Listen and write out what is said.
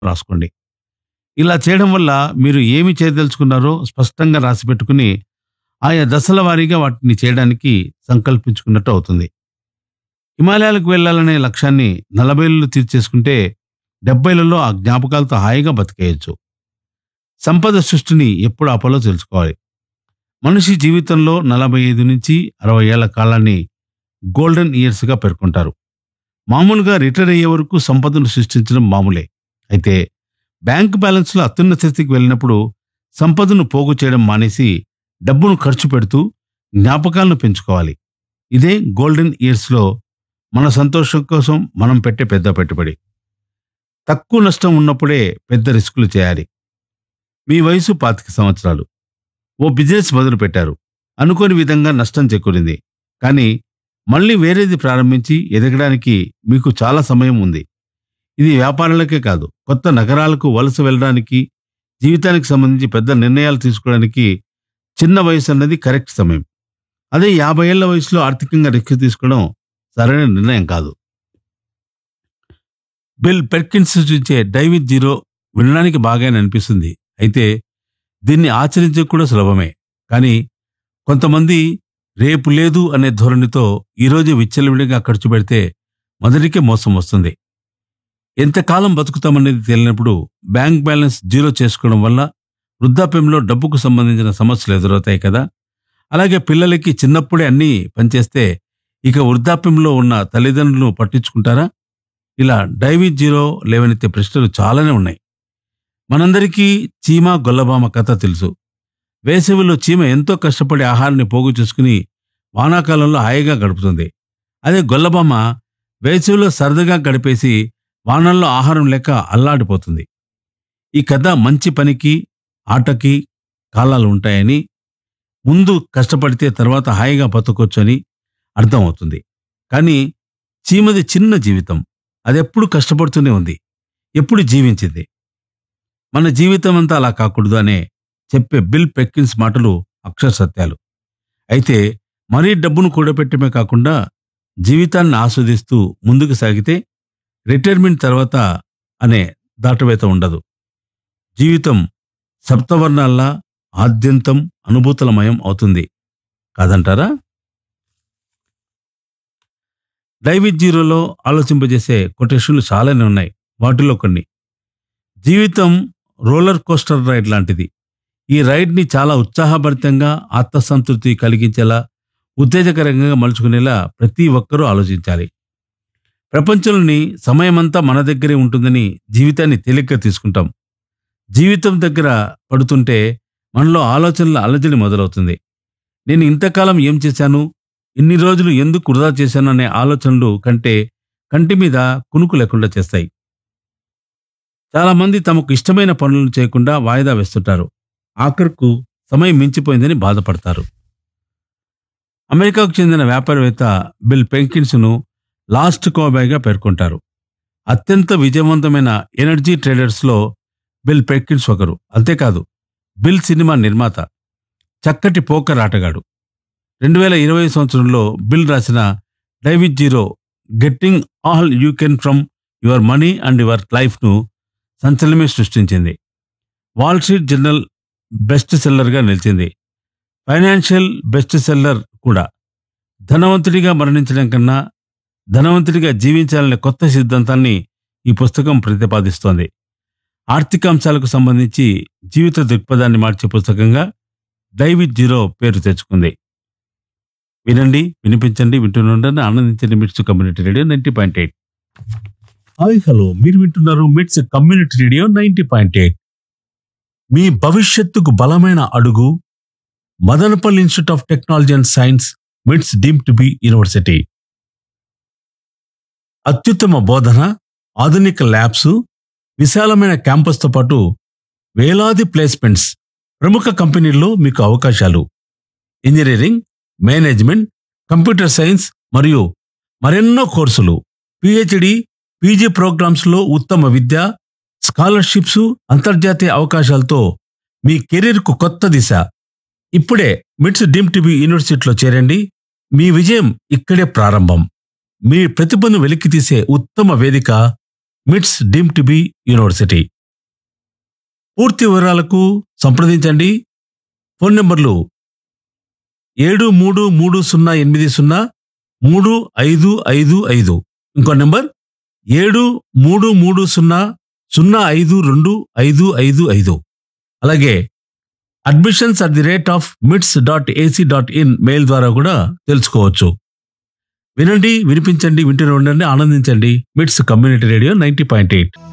రాసుకోండి ఇలా చేయడం వల్ల మీరు ఏమి చేయదలుచుకున్నారో స్పష్టంగా రాసి పెట్టుకుని ఆయా దశల వారీగా వాటిని చేయడానికి సంకల్పించుకున్నట్టు అవుతుంది హిమాలయాలకు వెళ్ళాలనే లక్ష్యాన్ని నలభైలలో తీర్చేసుకుంటే డెబ్బైలలో ఆ జ్ఞాపకాలతో హాయిగా బతికేయచ్చు సంపద సృష్టిని ఎప్పుడు ఆపాలో తెలుసుకోవాలి మనిషి జీవితంలో నలభై ఐదు నుంచి అరవై ఏళ్ల కాలాన్ని గోల్డెన్ ఇయర్స్గా పేర్కొంటారు మామూలుగా రిటైర్ అయ్యే వరకు సంపదను సృష్టించడం మామూలే అయితే బ్యాంక్ బ్యాలెన్స్లో అత్యున్నత స్థితికి వెళ్ళినప్పుడు సంపదను పోగు చేయడం మానేసి డబ్బును ఖర్చు పెడుతూ జ్ఞాపకాలను పెంచుకోవాలి ఇదే గోల్డెన్ ఇయర్స్లో మన సంతోషం కోసం మనం పెట్టే పెద్ద పెట్టుబడి తక్కువ నష్టం ఉన్నప్పుడే పెద్ద రిస్కులు చేయాలి మీ వయసు పాతిక సంవత్సరాలు ఓ బిజినెస్ మొదలు పెట్టారు అనుకోని విధంగా నష్టం చేకూరింది కానీ మళ్ళీ వేరేది ప్రారంభించి ఎదగడానికి మీకు చాలా సమయం ఉంది ఇది వ్యాపారాలకే కాదు కొత్త నగరాలకు వలస వెళ్ళడానికి జీవితానికి సంబంధించి పెద్ద నిర్ణయాలు తీసుకోవడానికి చిన్న వయసు అన్నది కరెక్ట్ సమయం అదే యాభై ఏళ్ల వయసులో ఆర్థికంగా రిస్క్ తీసుకోవడం సరైన నిర్ణయం కాదు బిల్ పెర్కిన్స్ సూచించే డైవిడ్ జీరో వినడానికి బాగానే అనిపిస్తుంది అయితే దీన్ని ఆచరించడం కూడా సులభమే కానీ కొంతమంది రేపు లేదు అనే ధోరణితో ఈరోజు విచ్చలవిడిగా ఖర్చు పెడితే మొదటికే మోసం వస్తుంది ఎంతకాలం బతుకుతామనేది తెలియనప్పుడు బ్యాంక్ బ్యాలెన్స్ జీరో చేసుకోవడం వల్ల వృద్ధాప్యంలో డబ్బుకు సంబంధించిన సమస్యలు ఎదురవుతాయి కదా అలాగే పిల్లలకి చిన్నప్పుడే అన్నీ పనిచేస్తే ఇక వృద్ధాప్యంలో ఉన్న తల్లిదండ్రులను పట్టించుకుంటారా ఇలా డైవీ జీరో లేవనెత్తే ప్రశ్నలు చాలానే ఉన్నాయి మనందరికీ చీమ గొల్లబామ కథ తెలుసు వేసవిలో చీమ ఎంతో కష్టపడి ఆహారాన్ని పోగు చేసుకుని వానాకాలంలో హాయిగా గడుపుతుంది అదే గొల్లబామ వేసవిలో సరదాగా గడిపేసి వానల్లో ఆహారం లేక అల్లాడిపోతుంది ఈ కథ మంచి పనికి ఆటకి కాలాలు ఉంటాయని ముందు కష్టపడితే తర్వాత హాయిగా బతకొచ్చని అర్థమవుతుంది కానీ చీమది చిన్న జీవితం అదెప్పుడు కష్టపడుతూనే ఉంది ఎప్పుడు జీవించింది మన జీవితం అంతా అలా కాకూడదు అనే చెప్పే బిల్ పెక్కిన్స్ మాటలు అక్షర సత్యాలు అయితే మరీ డబ్బును కూడబెట్టమే కాకుండా జీవితాన్ని ఆస్వాదిస్తూ ముందుకు సాగితే రిటైర్మెంట్ తర్వాత అనే దాటవేత ఉండదు జీవితం సప్తవర్ణాల్లా ఆద్యంతం అనుభూతులమయం అవుతుంది కాదంటారా డైవిడ్ జీరోలో ఆలోచింపజేసే కొటేషన్లు చాలానే ఉన్నాయి వాటిలో కొన్ని జీవితం రోలర్ కోస్టర్ రైడ్ లాంటిది ఈ రైడ్ని చాలా ఉత్సాహభరితంగా ఆత్మసంతృప్తి కలిగించేలా ఉత్తేజకరంగా మలుచుకునేలా ప్రతి ఒక్కరూ ఆలోచించాలి ప్రపంచంలోని సమయమంతా మన దగ్గరే ఉంటుందని జీవితాన్ని తేలిగ్గా తీసుకుంటాం జీవితం దగ్గర పడుతుంటే మనలో ఆలోచనల అలజడి మొదలవుతుంది నేను ఇంతకాలం ఏం చేశాను ఇన్ని రోజులు ఎందుకు వృధా చేశాను అనే ఆలోచనలు కంటే కంటి మీద కునుకు లేకుండా చేస్తాయి చాలా మంది తమకు ఇష్టమైన పనులను చేయకుండా వాయిదా వేస్తుంటారు ఆఖరుకు సమయం మించిపోయిందని బాధపడతారు అమెరికాకు చెందిన వ్యాపారవేత్త బిల్ పెంకిన్స్ను లాస్ట్ కోబాయ్గా పేర్కొంటారు అత్యంత విజయవంతమైన ఎనర్జీ ట్రేడర్స్లో బిల్ పెంకిన్స్ ఒకరు అంతేకాదు బిల్ సినిమా నిర్మాత చక్కటి పోకర్ ఆటగాడు రెండు వేల ఇరవై సంవత్సరంలో బిల్ రాసిన die with zero getting all you can from your money and your లైఫ్ను సంచలనమే సృష్టించింది వాల్ స్ట్రీట్ జర్నల్ బెస్ట్ సెల్లర్గా నిలిచింది ఫైనాన్షియల్ బెస్ట్ సెల్లర్ కూడా ధనవంతుడిగా మరణించడం కన్నా ధనవంతుడిగా జీవించాలనే కొత్త సిద్ధాంతాన్ని ఈ పుస్తకం ప్రతిపాదిస్తోంది ఆర్థిక అంశాలకు సంబంధించి జీవిత దృక్పథాన్ని మార్చే పుస్తకంగా డైవిడ్ జీరో పేరు తెచ్చుకుంది వినండి వినిపించండి వింటుండండి ఆనందించండి MITS community radio ninety point eight hi hello మీరు వింటున్నారు MITS community radio ninety point eight మీ భవిష్యత్తుకు బలమైన అడుగు Madanapalle institute of technology and science MITS deemed to be university అత్యుత్తమ బోధన ఆధునిక ల్యాబ్స్ విశాలమైన క్యాంపస్తో పాటు వేలాది ప్లేస్మెంట్స్ ప్రముఖ కంపెనీల్లో మీకు అవకాశాలు ఇంజనీరింగ్ మేనేజ్మెంట్ కంప్యూటర్ సైన్స్ మరియు మరెన్నో కోర్సులు పిహెచ్డి పీజీ ప్రోగ్రామ్స్లో ఉత్తమ విద్య స్కాలర్షిప్స్ అంతర్జాతీయ అవకాశాలతో మీ కెరీర్కు కొత్త దిశ ఇప్పుడే మిట్స్ డీమ్ టీబీ యూనివర్సిటీలో చేరండి మీ విజయం ఇక్కడే ప్రారంభం మీ ప్రతిభను వెలికితీసే ఉత్తమ వేదిక మిట్స్ డీమ్ టు బి యూనివర్సిటీ పూర్తి వివరాలకు సంప్రదించండి ఫోన్ నంబర్లు ఏడు మూడు మూడు సున్నా ఎనిమిది సున్నా మూడు ఐదు ఐదు ఐదు ఇంకో నెంబర్ ఏడు మూడు మూడు సున్నా సున్నా ఐదు రెండు ఐదు ఐదు ఐదు అలాగే admissions at the rate of MITS dot AC dot in mail ద్వారా కూడా తెలుసుకోవచ్చు వినండి వినిపించండి వింటూనే ఉండండి ఆనందించండి MITS community radio ninety point eight